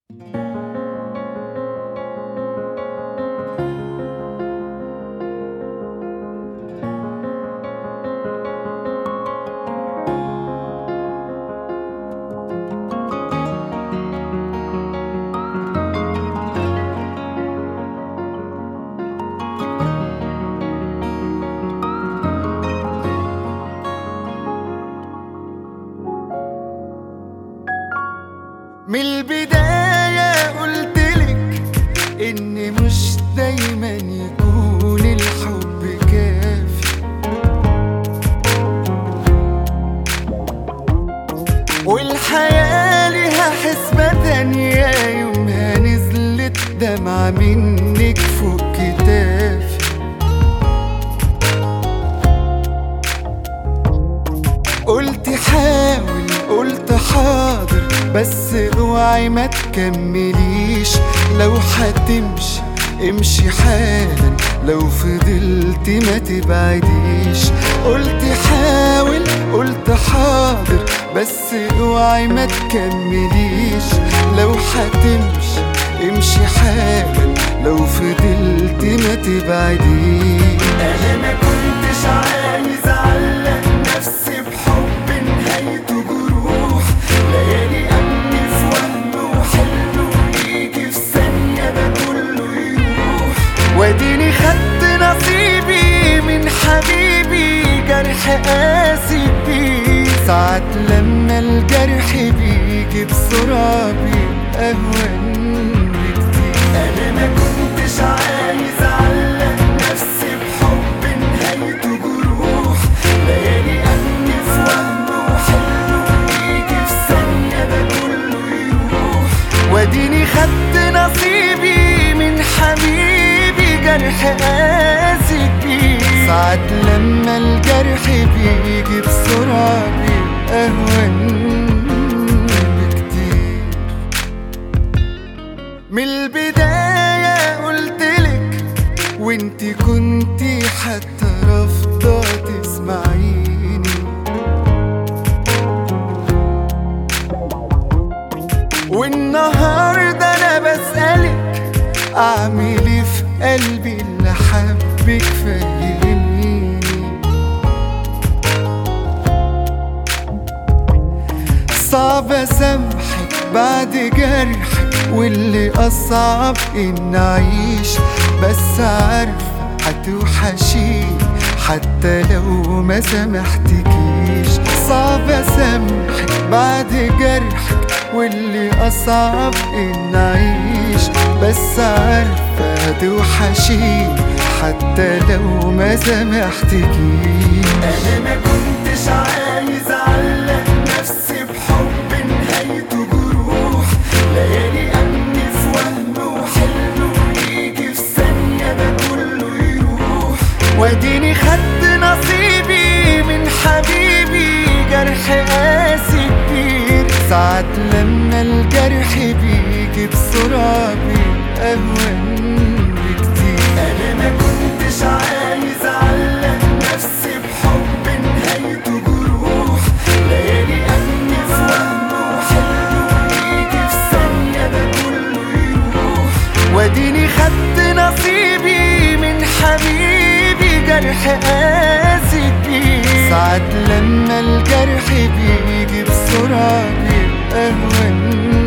من البداية قلتلك إن مش دايما يكون الحب كافي والحياة ليها حسبة تانية يومها نزلت دمعة منك فوق كتافي قلت حاول قلت حاضر بس اوعي ما تكمليش لو هتمشي امشي حالا لو فضلت ما تبعديش قلت حاول قلت حاضر بس اوعي ما تكمليش لو هتمشي امشي حالا لو فضلت ما تبعديش انا ما كنتش عايز اعلق نفسي بحب نهايته جروح ليالي امني في وهم وحلم ويجي في ثانيه ده كله يروح واديني خدت نصيبي من حبيبي جرح قاسي بيه ساعات لما الجرح بيجي بسرعه بيبقى اهون بكتير انا ما كنتش عايز اعلق نفسي بحب نهايته جروح ليالي امني في وهم وحلم ويجي في ثانيه ده كله يروح واديني خدت نصيبي من حبيبي جرح قاسي بيه ساعات لما الجرح بيجي بسرعه بيبقى اهون بكتير من البداية قلتلك وانتي كنتي حتى رافضة تسمعيني والنهاردة أنا بسألك أعمل إيه في قلبي اللي حبك فهميني صعب اسامحك بعد جرحك واللي اصعب ان اعيش بس عارف هتوحشيني حتى لو ما سامحتكيش صعب اسامحك بعد جرحك واللي اصعب ان اعيش بس عارفه هتوحشيني حتى لو ما سامحتكيش انا ما كنتش عايز اعلق نفسي بحب نهايته جروح ليالي امني في وهم وحلم ويجي في ثانيه ده كله يروح واديني خدت نصيبي من حبيبي جرح قاسي كبير ساعات لما الجرح بيجي بسرعه بيبقى اهون بكتير انا ما كنتش عايز اعلق نفسي بحب نهايته جروح ليالي امني في وهم وحلم ويجي في ثانيه ده كله يروح واديني خدت نصيبي من حبيبي جرح قاسي كبير ساعات لما الجرح بيجي بسرعه بيبقى اهون